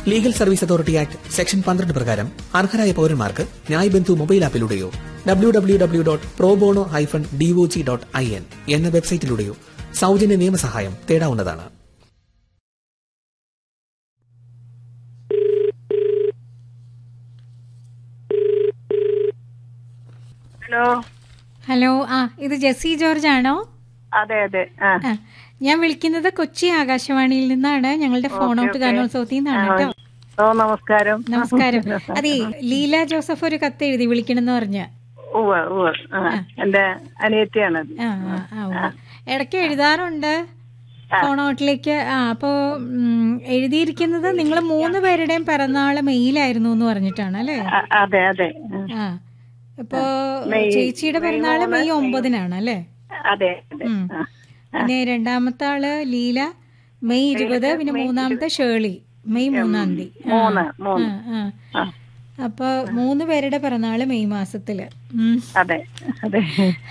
Legal service authority act section പന്ത്രണ്ട് പ്രകാരം അർഹരായ പൌരന്മാർക്ക് ന്യായ് ബന്ധു മൊബൈൽ ആപ്പിലൂടെയോ W W W dot probono hyphen DOJ dot I N എന്ന വെബ്സൈറ്റിലൂടെയോ സൗജന്യ നിയമസഹായം തേടാവുന്നതാണ് ഹലോ ഹലോ ആ ഇത് ജെസ്സി ജോർജ് ആണോ അതെ അതെ ആ ആ, ഞാൻ വിളിക്കുന്നത് കൊച്ചി ആകാശവാണിയിൽ നിന്നാണ് ഞങ്ങളുടെ ഫോൺ ഔട്ട് ഗാനോത്സവത്തിൽ നിന്നാണ് കേട്ടോ ഓ നമസ്കാരം നമസ്കാരം അതെ ലീല ജോസഫ് ഒരു കത്ത് എഴുതി വിളിക്കണമെന്ന് പറഞ്ഞ ഉവ്വ് ഉവ്വ് ആ എന്റെ അനിയത്തിയാണത് ആ ആ, ആ ഉവ്വ്. ഇടയ്ക്ക് എഴുതാറുണ്ട് ഫോൺ ഔട്ടിലേക്ക് ആ അപ്പോ ഉം, എഴുതിയിരിക്കുന്നത് നിങ്ങൾ മൂന്ന് പേരുടെയും പിറന്നാള് മെയിലായിരുന്നു എന്ന് പറഞ്ഞിട്ടാണ് അല്ലേ അ- അതെ അതെ ആ. ആ ഇപ്പോ ചേച്ചിയുടെ പിറന്നാള് മെയ് ഒമ്പതിനാണ് അല്ലേ അതെ അതെ ഉം. ആ. പിന്നെ രണ്ടാമത്തെ ആള് ലീല മെയ് ഇരുപത് പിന്നെ മൂന്നാമത്തെ ഷേളി മെയ് മൂന്നാം തീയതി ആ, മൂന്ന് മൂന്ന് ആ, ആ. ആ. അപ്പൊ മൂന്ന് പേരുടെ പിറന്നാള് മെയ് മാസത്തില് ഉം. അതെ അതെ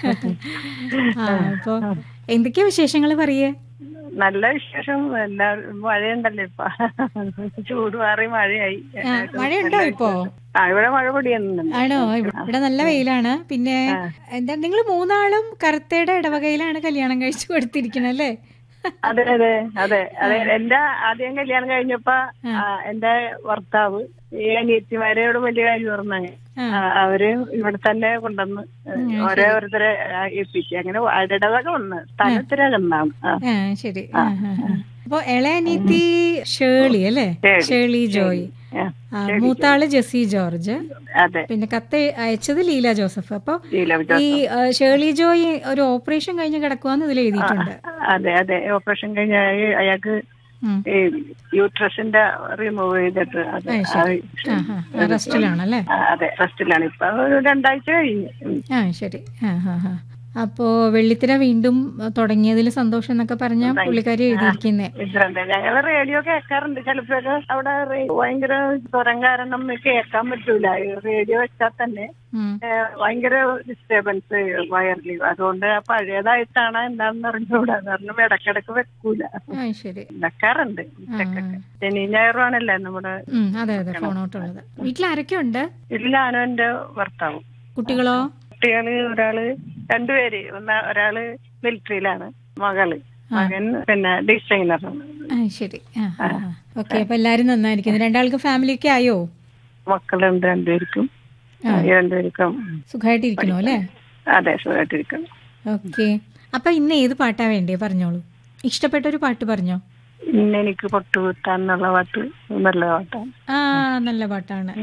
ആ അപ്പൊ എന്തൊക്കെയാ വിശേഷങ്ങൾ പറയേ നല്ല വിശേഷം എല്ലാവരും മഴയുണ്ടല്ലോ ഇപ്പൊ ചൂട് മാറി മഴയായി ആ, മഴയുണ്ടോ ഇപ്പോ ആ ഇവിടെ മഴ പൊടിയുന്നുണ്ട് ആണോ ഇവിടെ ഇവിടെ നല്ല വെയിലാണ് പിന്നെ എന്താ നിങ്ങൾ മൂന്നാളും കറുത്തയുടെ ഇടവകയിലാണ് കല്യാണം കഴിച്ചു കൊടുത്തിരിക്കുന്നത് അല്ലേ അതെ അതെ അതെ അതെ എന്റെ ആദ്യം കല്യാണം കഴിഞ്ഞപ്പോ ആ, എന്റെ ഭർത്താവ് ഈ അനിയത്തിമാരോട് വലിയ കാര്യം പറഞ്ഞു ആ. അവര് ഇവിടെ തന്നെ കൊണ്ടുവന്ന് ഓരോരുത്തരെ ആ, ഏൽപ്പിച്ചു അങ്ങനെ ഇടവക ഒന്ന് സ്ഥലത്തിര കണ്ടാണ് ആ ശരി ആ, ആ, ആ. അപ്പൊ ഇളയനീത്തി ഷേളി അല്ലേ ഷേളി. ഷേളി ജോയ് ആ, മൂത്താള് ജെസ്സി ജോർജ് അതെ പിന്നെ കത്ത് അയച്ചത് ലീല ജോസഫ് അപ്പൊ ലീല ഈ ആ, ഷേർലി ജോയ് ഒരു ഓപ്പറേഷൻ കഴിഞ്ഞ് കിടക്കുവാന്ന് ഇതിൽ എഴുതിയിട്ടുണ്ട് അതെ അതെ ഓപ്പറേഷൻ കഴിഞ്ഞ അയ- അയാൾക്ക് ഉം. ഈ യൂട്രസിന്റെ റിമൂവ് ചെയ്തിട്ട് അത് ആ, ശരി. ആ, ആ, റെസ്റ്റിലാണല്ലേ ആ, അതെ റെസ്റ്റിലാണ് ഇപ്പൊ ഒരു രണ്ടാഴ്ച കഴിഞ്ഞു ഉം. ആ ശരി ആ ഹാ ഹാ അപ്പോ വെള്ളിത്തിര വീണ്ടും തുടങ്ങിയതിൽ സന്തോഷം എന്നൊക്കെ പറഞ്ഞ പുള്ളിക്കാരി എഴുതിയിരിക്കുന്നേ ഇത്രണ്ട് ഞങ്ങള് റേഡിയോ കേൾക്കാറുണ്ട് ചിലപ്പോഴൊക്കെ അവിടെ റേ- ഭയങ്കര സ്വരം കാരണം കേൾക്കാൻ പറ്റൂല റേഡിയോ വെച്ചാൽ തന്നെ ഉം. ഏഹ്, ഭയങ്കര ഡിസ്റ്റർബൻസ് വയറിൽ അതുകൊണ്ട് ആ പഴയതായിട്ടാണ് എന്താണെന്ന് അറിഞ്ഞൂടാ കാരണം ഇടക്കിടക്ക് വെക്കൂല ആ ശരി വെക്കാറുണ്ട് ഉച്ചക്കൊക്കെ ശനി ഞായറുമാണല്ലേ നമ്മുടെ ഉം, അതെ അതെ ഫോൺ ഔട്ടുള്ളത് വീട്ടിൽ ആരൊക്കെ ഉണ്ട് വീട്ടിൽ ഞാനും എന്റെ ഭർത്താവും കുട്ടികളോ കുട്ടികള് ഒരാള് രണ്ടുപേര് ഒന്ന് ഒരാള് മിലിറ്ററിയിലാണ് മകള് മകൻ പിന്നെ ഡിസൈനറാണ് ആ ശരി ആ ഓക്കെ അപ്പൊ എല്ലാരും നന്നായിരിക്കുന്നു രണ്ടാൾക്ക് ഫാമിലി ഒക്കെ ആയോ മക്കളുണ്ട് രണ്ടുപേർക്കും ആ. ഈ രണ്ടുപേർക്കും സുഖമായിട്ടിരിക്കണോ അല്ലേ അതെ സുഖമായിട്ടിരിക്കുന്നു ഓക്കെ അപ്പൊ ഇന്ന് ഏത് പാട്ടാ വേണ്ടേ പറഞ്ഞോളൂ ഇഷ്ടപ്പെട്ട ഒരു പാട്ട് പറഞ്ഞോ ഇന്ന് എനിക്ക് പൊട്ടു കുത്താൻ എന്നുള്ള പാട്ട് നല്ല പാട്ടാണ് ആ നല്ല പാട്ടാണ്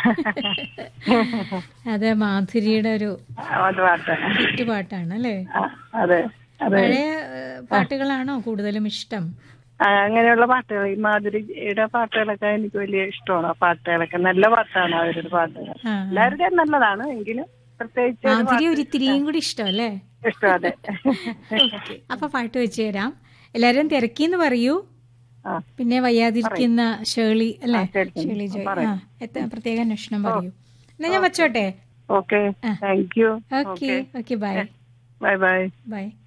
അതെ മാധുരിയുടെ ഒരു അത് പാട്ടാണ് ഹിറ്റ് പാട്ടാണ് അല്ലേ ആ, അതെ അതെ പഴയ ഏഹ്, പാട്ടുകളാണോ കൂടുതലും ഇഷ്ടം ആ, അങ്ങനെയുള്ള പാട്ടുകൾ ഈ മാധുരിയുടെ പാട്ടുകളൊക്കെ എനിക്ക് വലിയ ഇഷ്ടമാണ് ആ പാട്ടുകളൊക്കെ നല്ല പാട്ടാണ് അവരുടെ പാട്ടുകൾ ആ. എല്ലാവരുടെയും നല്ലതാണ് എങ്കിലും പ്രത്യേകിച്ച് ഒരു മാധുരി ഒരു ഇത്തിരിയും കൂടി ഇഷ്ടം അല്ലേ ഇഷ്ടം അതെ ഓക്കെ അപ്പൊ പാട്ട് വെച്ച് തരാം എല്ലാരും തിരക്കിന്ന് പറയൂ ആ പിന്നെ വയ്യാതിരിക്കുന്ന ഷേളി അല്ലേ ആ, ശരി. ഷേളി ജോയ് പറയാം. ആ എത്ര പ്രത്യേക അന്വേഷണം പറയൂ എന്നാ ഞാൻ വെച്ചോട്ടെ okay thank you okay okay bye bye bye by